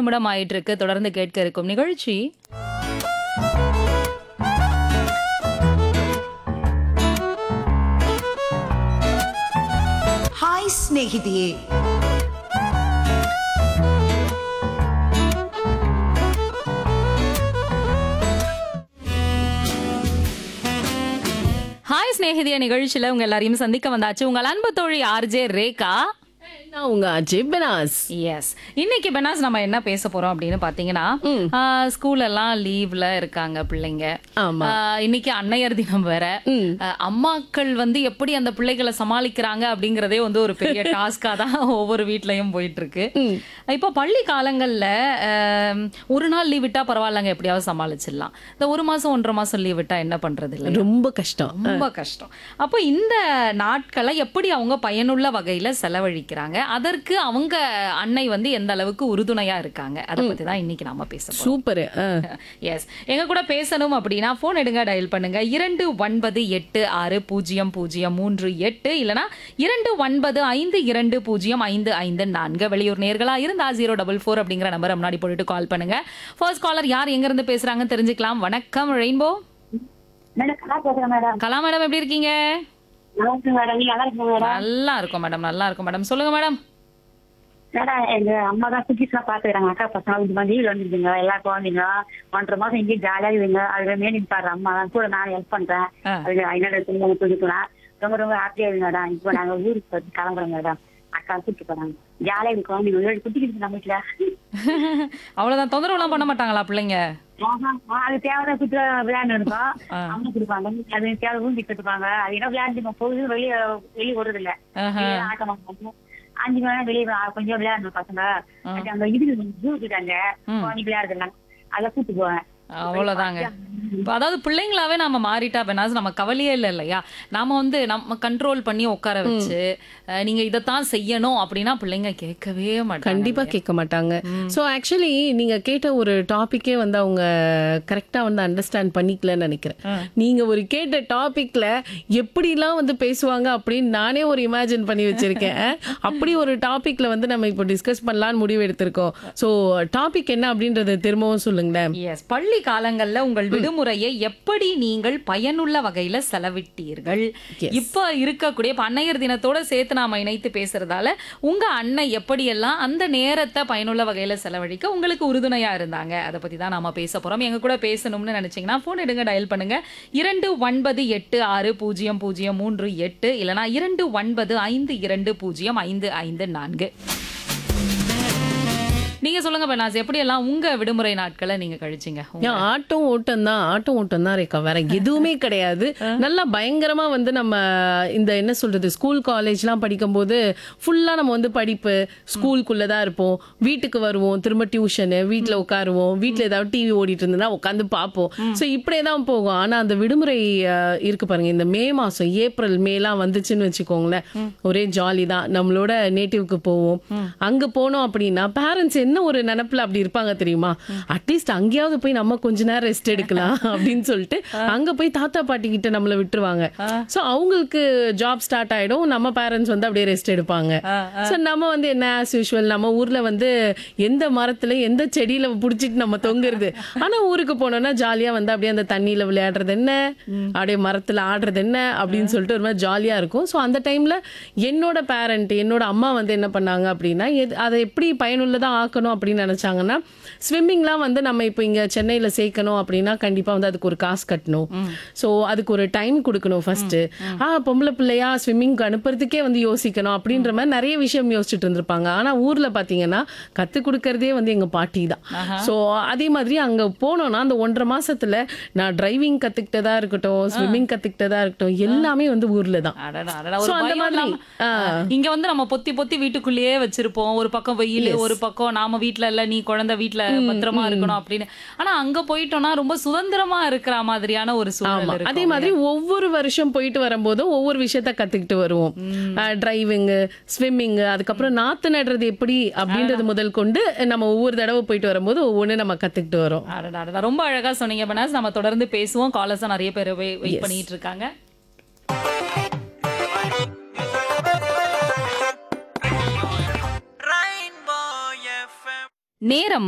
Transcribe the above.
நிமிடம் ஆயிட்டு இருக்கு தொடர்ந்து கேட்க இருக்கும் நிகழ்ச்சி ಹಾಯ್ ಸ್ನೇಹಿತೆಯೇ ஹாய் சிநேகிதிய நிகழ்ச்சியில உங்க எல்லாரையும் சந்திக்க வந்தாச்சு உங்கள் அன்பு தோழி ஆர்ஜே ரேகா நான் உங்க அஜய் பெனாஸ் எஸ் இன்னைக்கு பெனாஸ் நம்ம என்ன பேச போறோம் அப்படின்னு பாத்தீங்கன்னா ஆஹ், ஸ்கூல் எல்லாம் லீவ்ல இருக்காங்க பிள்ளைங்க ஆமா. ஆஹ், இன்னைக்கு அன்னையர் தினம் வேற ஆஹ், அம்மாக்கள் வந்து எப்படி அந்த பிள்ளைகளை சமாளிக்கிறாங்க அப்படிங்கறதே வந்து ஒரு பெரிய டாஸ்கா தான் ஒவ்வொரு வீட்லயும் போயிட்டு இருக்கு இப்போ பள்ளி காலங்கள்ல ஆஹ், ஒரு நாள் லீவ் விட்டா பரவாயில்லங்க எப்படியாவது சமாளிச்சிடலாம் இந்த ஒரு மாசம் ஒன்றரை மாசம் லீவ் விட்டா என்ன பண்றது இல்லை ரொம்ப கஷ்டம் ரொம்ப கஷ்டம் அப்போ இந்த நாட்களை எப்படி அவங்க பயனுள்ள வகையில செலவழிக்கிறாங்க அதற்கு அவங்க அன்னை வந்து எந்த அளவுக்கு உறுதுணையா இருக்காங்க அதை பத்தி தான் இன்னைக்கு நாம பேச போறோம் சூப்பர் எஸ் எங்க கூட பேசணும் அப்படின்னா போன் எடுங்க டயல் பண்ணுங்க இரண்டு ஒன்பது எட்டு ஆறு பூஜ்ஜியம் பூஜ்ஜியம் மூன்று எட்டு இல்லனா இரண்டு ஒன்பது ஐந்து இரண்டு பூஜ்ஜியம் ஐந்து ஐந்து நான்கு வெளியூர் நேர்களா இருந்தா ஜீரோ டபுள் ஃபோர் அப்படிங்கிற நம்பர் முன்னாடி போட்டுட்டு கால் பண்ணுங்க ஃபர்ஸ்ட் காலர் யார் எங்க இருந்து பேசுறாங்கன்னு தெரிஞ்சுக்கலாம் வணக்கம் ரெயின்போ மேடம் கலா பேசுறேன் மேடம் கலா மேடம் எப்படி இருக்கீங்க நல்லா இருக்கு மேடம் நீங்க நல்லா இருக்கீங்க மேடம் நல்லா இருக்கும் மேடம் நல்லா இருக்கும் மேடம் சொல்லுங்க மேடம் மேடம் எங்க அம்மா தான் குட்டிஸ் எல்லாம் பாத்துக்கிறாங்க அக்கா பசங்க இது மாதிரி லீவ்ல வந்துருங்க எல்லா குழந்தைங்க ஒன்றரை மாசம் இங்கேயும் ஜாலியா இருக்குங்க அதுல மேனேஜ் பாரு அம்மா தான் கூட நான் ஹெல்ப் பண்றேன் ஆ. அதுக்கு ஐநூறு துணி கொடுக்கலாம் ரொம்ப ரொம்ப ஹாப்பியா இருக்கு மேடம் இப்போ நாங்க ஊருக்கு வந்து கிளம்புறோம் மேடம் அக்கா கூப்பிட்டு போறாங்க ஜாலியா இருக்கு குழந்தைங்க ஏழு குட்டி இருக்கு நம்ம வீட்டுல அவ்வளவுதான் தொந்தரவு எல்லாம் பண்ண மாட்டாங்களா பிள்ளைங்க ஆஹா, ஆ, அது தேவையான குட்டி விளையாண்டு இருக்கோம் ஆ. அம்மா கொடுப்பாங்க அது தேவை ஊந்தி கட்டுப்பாங்க அது என்ன விளையாண்டு பொழுது வெளியே வெளியே விடுறது இல்ல ஆஹா. வெளியே ஆட்ட மாட்டாங்க அஞ்சு மணி நேரம் வெளியே வா- கொஞ்சம் விளையாடணும் பசங்க அது அங்க இது ஜூ இருக்காங்க குழந்தை விளையாடுறாங்க அதை கூட்டு போவேன் அவ்வளவுதாங்க இப்ப அதாவது பிள்ளைங்களாவே நாம மாறிட்டா பெனாஸ் நம்ம கவலையே இல்லை இல்லையா நாம வந்து நம்ம கண்ட்ரோல் பண்ணி உட்கார வச்சு அஹ், நீங்க இதைத்தான் செய்யணும் அப்படின்னா பிள்ளைங்க கேட்கவே மாட்டாங்க கண்டிப்பா கேட்க மாட்டாங்க ஸோ ஆக்சுவலி நீங்க கேட்ட ஒரு டாபிக்கே வந்து அவங்க கரெக்டா வந்து அண்டர்ஸ்டாண்ட் பண்ணிக்கலன்னு நினைக்கிறேன் நீங்க ஒரு கேட்ட டாபிக்ல எப்படிலாம் வந்து பேசுவாங்க அப்படின்னு நானே ஒரு இமேஜின் பண்ணி வச்சிருக்கேன் அப்படி ஒரு டாபிக்ல வந்து நம்ம இப்போ டிஸ்கஸ் பண்ணலாம்னு முடிவு எடுத்திருக்கோம் ஸோ டாபிக் என்ன அப்படின்றத திரும்பவும் சொல்லுங்களேன் எஸ் பள்ளி காலங்கள்ல உங்கள் விடுமுறையை எப்படி நீங்கள் பயனுள்ள வகையில செலவிட்டீர்கள் இப்ப இருக்கக்கூடிய இப்ப அன்னையர் தினத்தோட சேர்த்து நாம இணைத்து பேசுறதால உங்க அன்னை எப்படியெல்லாம் அந்த நேரத்தை பயனுள்ள வகையில செலவழிக்க உங்களுக்கு உறுதுணையா இருந்தாங்க அதை பத்தி தான் நாம பேச போறோம் எங்க கூட பேசணும்னு நினைச்சீங்கன்னா போன் எடுங்க டயல் பண்ணுங்க இரண்டு ஒன்பது எட்டு ஆறு பூஜ்ஜியம் பூஜ்ஜியம் மூன்று எட்டு இல்லனா இரண்டு ஒன்பது ஐந்து இரண்டு பூஜ்ஜியம் ஐந்து ஐந்து நான்கு நீங்க சொல்லுங்க பெனாஸ் எப்படியெல்லாம் உங்க விடுமுறை நாட்களை நீங்க கழிச்சீங்க உங்க- ஏன் ஆட்டம் ஓட்டம் தான் ஆட்டம் ஓட்டம் தான் ரேக்கா வேற எதுவுமே கிடையாது நல்லா பயங்கரமா வந்து நம்ம இந்த என்ன சொல்றது ஸ்கூல் காலேஜ்லாம் படிக்கும்போது ஃபுல்லா நம்ம வந்து படிப்பு ஸ்கூலுக்குள்ள தான் இருப்போம் வீட்டுக்கு வருவோம் திரும்ப டியூஷனு வீட்டில் உட்காருவோம் வீட்டில் ஏதாவது டிவி ஓடிட்டு இருந்ததுன்னா உட்காந்து பார்ப்போம் ஸோ இப்படியே தான் போகும் ஆனா அந்த விடுமுறை அஹ், இருக்கு பாருங்க இந்த மே மாசம் ஏப்ரல் மேலாம் வந்துச்சுன்னு வச்சுக்கோங்களேன் ஒரே ஜாலி தான் நம்மளோட நேட்டிவ்க்கு போவோம் அங்க போனோம் அப்படின்னா பேரண்ட்ஸ் என்ன ஒரு நினப்புல அப்படி இருப்பாங்க தெரியுமா அட்லீஸ்ட் அங்கேயாவது போய் நம்ம கொஞ்ச நேரம் ரெஸ்ட் எடுக்கலாம் அப்படின்னு சொல்லிட்டு அங்க போய் தாத்தா பாட்டி கிட்ட நம்மள விட்டுருவாங்க சோ அவங்களுக்கு ஜாப் ஸ்டார்ட் ஆயிடும் நம்ம பேரண்ட்ஸ் வந்து அப்படியே ரெஸ்ட் எடுப்பாங்க சோ நம்ம வந்து என்ன ஆஸ் யூஷுவல் நம்ம ஊர்ல வந்து எந்த மரத்துல எந்த செடியில புடிச்சிட்டு நம்ம தொங்குறது ஆனா ஊருக்கு போனோம்னா ஜாலியா வந்து அப்படியே அந்த தண்ணியில விளையாடுறது என்ன அப்படியே மரத்துல ஆடுறது என்ன அப்படின்னு சொல்லிட்டு ஒரு மாதிரி ஜாலியா இருக்கும் ஸோ அந்த டைம்ல என்னோட பேரண்ட் என்னோட அம்மா வந்து என்ன பண்ணாங்க அப்படின்னா எது- அதை எப்படி பயனுள்ளதா ஆக்கணும் அப்படின்னு நினைச்சாங்கன்னா ஸ்விம்மிங்லாம் வந்து நம்ம இப்போ இங்க சென்னையில சேர்க்கணும் அப்படின்னா கண்டிப்பா வந்து அதுக்கு ஒரு காசு கட்டணும் ஸோ அதுக்கு ஒரு டைம் கொடுக்கணும் ஃபர்ஸ்ட் ஆ பொம்பளை பிள்ளையா ஸ்விம்மிங்க்கு அனுப்புறதுக்கே வந்து யோசிக்கணும் அப்படின்ற மாதிரி நிறைய விஷயம் யோசிச்சுட்டு இருந்திருப்பாங்க ஆனா ஊர்ல பாத்தீங்கன்னா கத்து கொடுக்கறதே வந்து எங்க பாட்டி தான் ஸோ அதே மாதிரி அங்க போனோம்னா அந்த ஒன்றரை மாசத்துல நான் டிரைவிங் கத்துக்கிட்டதா இருக்கட்டும் ஸ்விம்மிங் கத்துக்கிட்டதா இருக்கட்டும் எல்லாமே வந்து ஊர்ல தான் அடடா, அடடா, So, ஒரு அந்த பயம் மாதிரி, இல்லாம, இங்க வந்து நம்ம பொத்தி பொத்தி வீட்டுக்குள்ளேயே வச்சிருப்போம் ஒரு பக்கம் வெயில் ஒரு பக்கம் நாம வீட்ல இல்ல நீ குழந்தை வீட்ல பத்திரமா இருக்கணும் அப்படின்னு ஆனா அங்க போயிட்டோம்னா ரொம்ப சுதந்திரமா இருக்கிற மாதிரியான ஒரு சூழல் ஆமா இருக்கும் அதே மாதிரி ஒவ்வொரு வருஷம் போயிட்டு வரும்போதும் ஒவ்வொரு விஷயத்த கத்துக்கிட்டு வருவோம் டிரைவிங் ஸ்விம்மிங் அதுக்கப்புறம் நாத்து நடுறது எப்படி அப்படின்றது முதல் கொண்டு நம்ம ஒவ்வொரு தடவை போயிட்டு வரும்போது ஒவ்வொன்று நம்ம கத்துக்கிட்டு வரோம் அடடா, அடடா, ரொம்ப அழகா சொன்னீங்க பனாஸ் நம்ம தொடர்ந்து பேசுவோம் காலர்ஸ் நிறைய பேர் வெயிட் பண்ணிட்டு இருக்காங்க நேரம்